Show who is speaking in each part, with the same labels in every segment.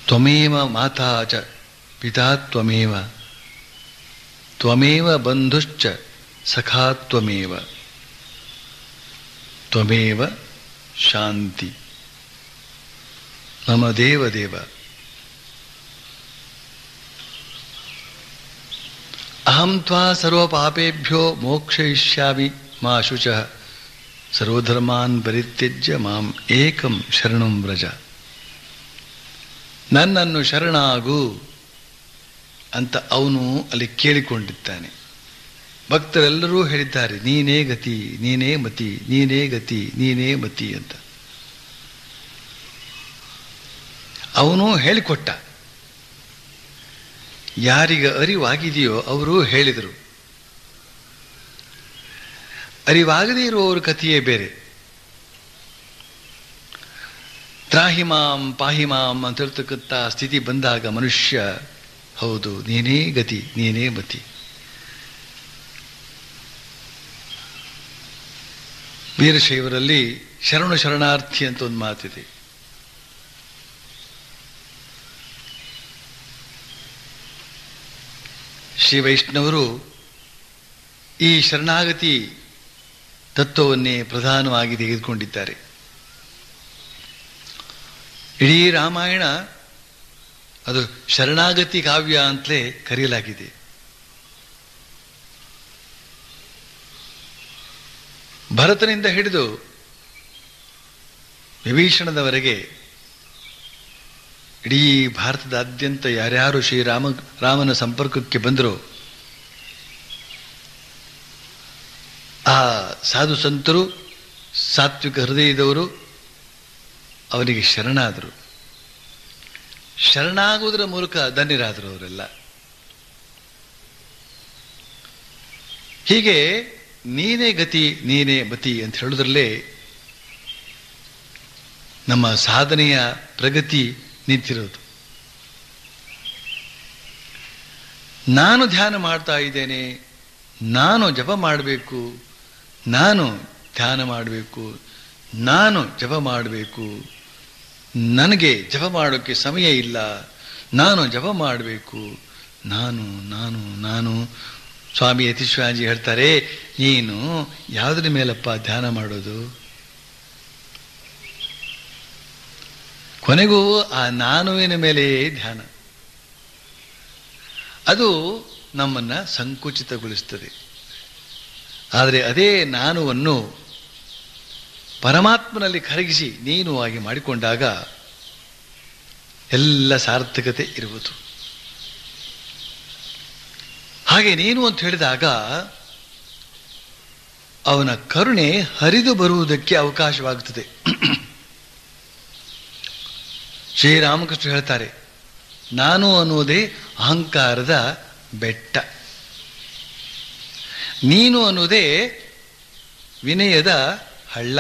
Speaker 1: ತ್ವಮೇವ ಮಾತಾ ಚ ಪಿತಾ ತ್ವಮೇವ ತ್ವಮೇವ ಬಂಧುಶ್ಚ ಸಖಾ ತ್ವಮೇವ ತ್ವಮೇವ ಶಾಂತಿ ಮಮ ದೇವ ದೇವ ಅಹಂ ತ್ವಾ ಸರ್ವಪಾಪೇಭ್ಯೋ ಮೋಕ್ಷಯಿಷ್ಯಾಮಿ ಮಾ ಶುಚಃ ಸರ್ವಧರ್ಮಾನ್ ಪರಿತ್ಯಜ್ಯ ಮಾಂ ಏಕಂ ಶರಣಂ ವ್ರಜ ನನ್ನನ್ನು ಶರಣಾಗು ಅಂತ ಅವನು ಅಲ್ಲಿ ಕೇಳಿಕೊಂಡಿದ್ದಾನೆ ಭಕ್ತರೆಲ್ಲರೂ ಹೇಳಿದ್ದಾರೆ ನೀನೇ ಗತಿ ನೀನೇ ಮತಿ ನೀನೇ ಗತಿ ನೀನೇ ಮತಿ ಅಂತ ಅವನು ಹೇಳಿಕೊಟ್ಟ ಯಾರಿಗೆ ಅರಿವಾಗಿದೆಯೋ ಅವರು ಹೇಳಿದರು ಅರಿವಾಗದೇ ಇರುವವರ ಕಥೆಯೇ ಬೇರೆ ತ್ರಾಹಿಮಾಂ ಪಾಹಿಮಾಂ ಅಂತ ಹೇಳ್ತಕ್ಕಂಥ ಸ್ಥಿತಿ ಬಂದಾಗ ಮನುಷ್ಯ ಹೌದು ನೀನೇ ಗತಿ ನೀನೇ ಮತಿ ವೀರಶೈವರಲ್ಲಿ ಶರಣು ಶರಣಾರ್ಥಿ ಅಂತ ಒಂದು ಮಾತಿದೆ ಶ್ರೀ ವೈಷ್ಣವರು ಈ ಶರಣಾಗತಿ ತತ್ವವನ್ನೇ ಪ್ರಧಾನವಾಗಿ ತೆಗೆದುಕೊಂಡಿದ್ದಾರೆ ಇಡೀ ರಾಮಾಯಣ ಅದು ಶರಣಾಗತಿ ಕಾವ್ಯ ಅಂತಲೇ ಕರೆಯಲಾಗಿದೆ ಭರತನಿಂದ ಹಿಡಿದು ವಿಭೀಷಣದವರೆಗೆ ಇಡೀ ಭಾರತದಾದ್ಯಂತ ಯಾರ್ಯಾರು ಶ್ರೀರಾಮ ರಾಮನ ಸಂಪರ್ಕಕ್ಕೆ ಬಂದರೋ ಆ ಸಾಧು ಸಂತರು ಸಾತ್ವಿಕ ಹೃದಯದವರು ಅವನಿಗೆ ಶರಣಾದರು ಶರಣಾಗುವುದರ ಮೂಲಕ ಧನ್ಯರಾದರು ಅವರೆಲ್ಲ ಹೀಗೆ ನೀನೇ ಗತಿ ನೀನೇ ಮತಿ ಅಂತ ಹೇಳೋದ್ರಲ್ಲೇ ನಮ್ಮ ಸಾಧನೆಯ ಪ್ರಗತಿ ನಿಂತಿರೋದು ನಾನು ಧ್ಯಾನ ಮಾಡ್ತಾ ಇದ್ದೇನೆ ನಾನು ಜಪ ಮಾಡಬೇಕು ನಾನು ಧ್ಯಾನ ಮಾಡಬೇಕು ನಾನು ಜಪ ಮಾಡಬೇಕು ನನಗೆ ಜಪ ಮಾಡೋಕ್ಕೆ ಸಮಯ ಇಲ್ಲ ನಾನು ಜಪ ಮಾಡಬೇಕು ನಾನು ನಾನು ನಾನು ಸ್ವಾಮಿ ಯತೀಶ್ವರಾಜಿ ಹೇಳ್ತಾರೆ ನೀನು ಯಾವುದ್ರ ಮೇಲಪ್ಪ ಧ್ಯಾನ ಮಾಡೋದು ಕೊನೆಗೂ ಆ ನಾನುವಿನ ಮೇಲೆ ಧ್ಯಾನ ಅದು ನಮ್ಮನ್ನ ಸಂಕುಚಿತಗೊಳಿಸ್ತದೆ ಆದರೆ ಅದೇ ನಾನುವನ್ನು ಪರಮಾತ್ಮನಲ್ಲಿ ಕರಗಿಸಿ ನೀನು ಆಗಿ ಮಾಡಿಕೊಂಡಾಗ ಎಲ್ಲ ಸಾರ್ಥಕತೆ ಇರುವುದು ಹಾಗೆ ನೀನು ಅಂತ ಹೇಳಿದಾಗ ಅವನ ಕರುಣೆ ಹರಿದು ಬರುವುದಕ್ಕೆ ಅವಕಾಶವಾಗುತ್ತದೆ ಶ್ರೀರಾಮಕೃಷ್ಣ ಹೇಳ್ತಾರೆ ನಾನು ಅನ್ನುವುದೇ ಅಹಂಕಾರದ ಬೆಟ್ಟ ನೀನು ಅನ್ನುವುದೇ ವಿನಯದ ಹಳ್ಳ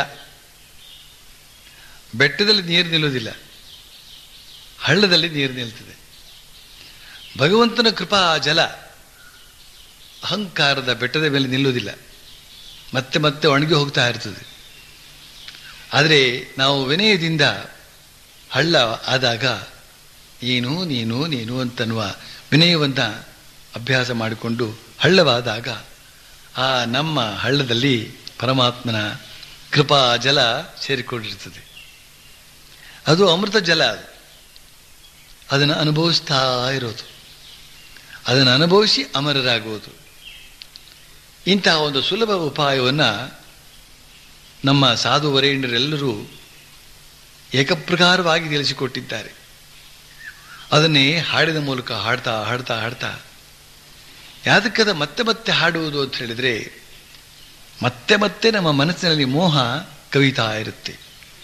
Speaker 1: ಬೆಟ್ಟದಲ್ಲಿ ನೀರು ನಿಲ್ಲುವುದಿಲ್ಲ ಹಳ್ಳದಲ್ಲಿ ನೀರು ನಿಲ್ತದೆ ಭಗವಂತನ ಕೃಪಾ ಜಲ ಅಹಂಕಾರದ ಬೆಟ್ಟದ ಮೇಲೆ ನಿಲ್ಲುವುದಿಲ್ಲ ಮತ್ತೆ ಮತ್ತೆ ಒಣಗಿ ಹೋಗ್ತಾ ಇರ್ತದೆ ಆದರೆ ನಾವು ವಿನಯದಿಂದ ಹಳ್ಳ ಆದಾಗ ನೀನು ನೀನು ನೀನು ಅಂತನ್ನುವ ವಿನಯವನ್ನ ಅಭ್ಯಾಸ ಮಾಡಿಕೊಂಡು ಹಳ್ಳವಾದಾಗ ಆ ನಮ್ಮ ಹಳ್ಳದಲ್ಲಿ ಪರಮಾತ್ಮನ ಕೃಪಾ ಜಲ ಸೇರಿಕೊಂಡಿರ್ತದೆ ಅದು ಅಮೃತ ಜಲ ಅದು ಅದನ್ನು ಅನುಭವಿಸ್ತಾ ಇರೋದು ಅದನ್ನು ಅನುಭವಿಸಿ ಅಮರರಾಗುವುದು ಇಂತಹ ಒಂದು ಸುಲಭ ಉಪಾಯವನ್ನು ನಮ್ಮ ಸಾಧು ವರೇಣ್ಯರೆಲ್ಲರೂ ಏಕಪ್ರಕಾರವಾಗಿ ತಿಳಿಸಿಕೊಟ್ಟಿದ್ದಾರೆ ಅದನ್ನೇ ಹಾಡಿನ ಮೂಲಕ ಹಾಡ್ತಾ ಹಾಡ್ತಾ ಹಾಡ್ತಾ ಯಾದಕ್ಕದ ಮತ್ತೆ ಮತ್ತೆ ಹಾಡುವುದು ಅಂತ ಹೇಳಿದ್ರೆ ಮತ್ತೆ ಮತ್ತೆ ನಮ್ಮ ಮನಸ್ಸಿನಲ್ಲಿ ಮೋಹ ಕವಿತಾ ಇರುತ್ತೆ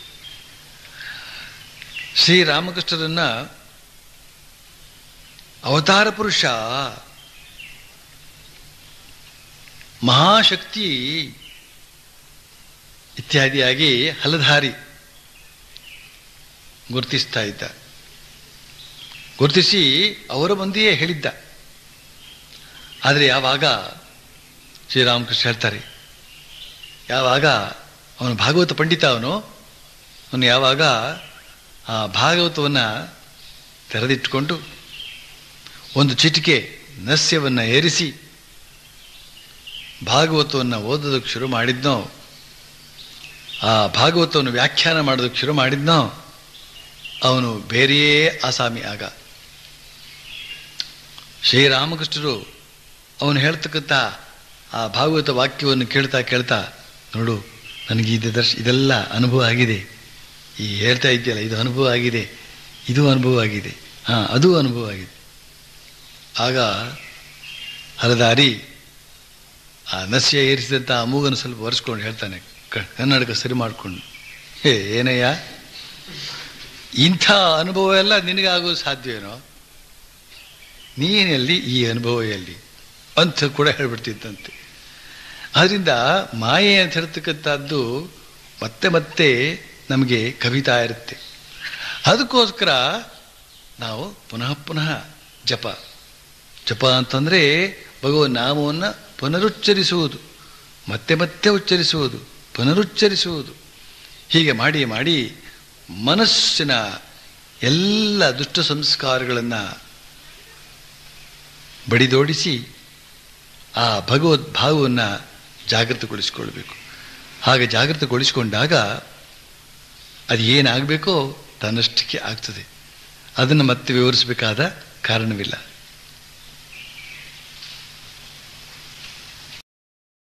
Speaker 1: ಶ್ರೀರಾಮಕೃಷ್ಣರನ್ನ ಅವತಾರ ಪುರುಷ ಮಹಾಶಕ್ತಿ ಇತ್ಯಾದಿಯಾಗಿ ಹಲಧಾರಿ ಗುರುತಿಸ್ತಾ ಇದ್ದ ಗುರುತಿಸಿ ಅವರ ಮಂದಿಯೇ ಹೇಳಿದ್ದ ಆದರೆ ಯಾವಾಗ ಶ್ರೀರಾಮಕೃಷ್ಣ ಹೇಳ್ತಾರೆ ಯಾವಾಗ ಅವನು ಭಾಗವತ ಪಂಡಿತ ಅವನು ಅವನು ಯಾವಾಗ ಆ ಭಾಗವತವನ್ನು ತೆರೆದಿಟ್ಟುಕೊಂಡು ಒಂದು ಚಿಟಿಕೆ ನಸ್ಯವನ್ನು ಏರಿಸಿ ಭಾಗವತವನ್ನು ಓದೋದಕ್ಕೆ ಶುರು ಮಾಡಿದ್ನೋ ಆ ಭಾಗವತವನ್ನು ವ್ಯಾಖ್ಯಾನ ಮಾಡೋದಕ್ಕೆ ಶುರು ಮಾಡಿದ್ನೋ ಅವನು ಬೇರೆಯೇ ಆಸಾಮಿ ಆಗ ಶ್ರೀರಾಮಕೃಷ್ಣರು ಅವನು ಹೇಳ್ತಕ್ಕಂಥ ಆ ಭಾಗವತ ವಾಕ್ಯವನ್ನು ಕೇಳ್ತಾ ಕೇಳ್ತಾ ನೋಡು ನನಗೆ ಇದು ದರ್ಶ ಇದೆಲ್ಲ ಅನುಭವ ಆಗಿದೆ ಈ ಹೇಳ್ತಾ ಇದೆಯಲ್ಲ ಇದು ಅನುಭವ ಆಗಿದೆ ಇದು ಅನುಭವ ಆಗಿದೆ ಹಾಂ ಅದು ಅನುಭವ ಆಗಿದೆ ಆಗ ಹರದಾರಿ ಆ ನಸ್ಯ ಏರಿಸಿದಂಥ ಆ ಮೂಗನ್ನು ಸ್ವಲ್ಪ ಒರೆಸ್ಕೊಂಡು ಹೇಳ್ತಾನೆ ಕ- ಕನ್ನಡಕ ಸರಿ ಮಾಡಿಕೊಂಡು ಹೇ ಏನಯ್ಯ ಇಂಥ ಅನುಭವ ಎಲ್ಲ ನಿನಗಾಗೋದು ಸಾಧ್ಯವೇನೋ ನೀನೆಲ್ಲಿ ಈ ಅನುಭವ ಎಲ್ಲಿ ಅಂತ ಕೂಡ ಹೇಳ್ಬಿಡ್ತಿತ್ತಂತೆ ಆದ್ರಿಂದ ಮಾಯೆ ಅಂತ ಹೇಳ್ತಕ್ಕಂಥದ್ದು ಮತ್ತೆ ಮತ್ತೆ ನಮಗೆ ಕವಿತಾ ಇರುತ್ತೆ ಅದಕ್ಕೋಸ್ಕರ ನಾವು ಪುನಃ ಪುನಃ ಜಪ ಜಪ ಅಂತಂದರೆ ಭಗವನ್ ನಾಮವನ್ನು ಪುನರುಚ್ಚರಿಸುವುದು ಮತ್ತೆ ಮತ್ತೆ ಉಚ್ಚರಿಸುವುದು ಪುನರುಚ್ಚರಿಸುವುದು ಹೀಗೆ ಮಾಡಿ ಮಾಡಿ ಮನಸ್ಸಿನ ಎಲ್ಲ ದುಷ್ಟ ಸಂಸ್ಕಾರಗಳನ್ನು ಬಡಿದೋಡಿಸಿ ಆ ಭಗವದ್ ಭಾವವನ್ನು ಜಾಗೃತಗೊಳಿಸಿಕೊಳ್ಬೇಕು ಹಾಗೆ ಜಾಗೃತಗೊಳಿಸಿಕೊಂಡಾಗ ಅದು ಏನಾಗಬೇಕೋ ತನ್ನಷ್ಟಕ್ಕೆ ಆಗ್ತದೆ ಅದನ್ನು ಮತ್ತೆ ವಿವರಿಸಬೇಕಾದ ಕಾರಣವಿಲ್ಲ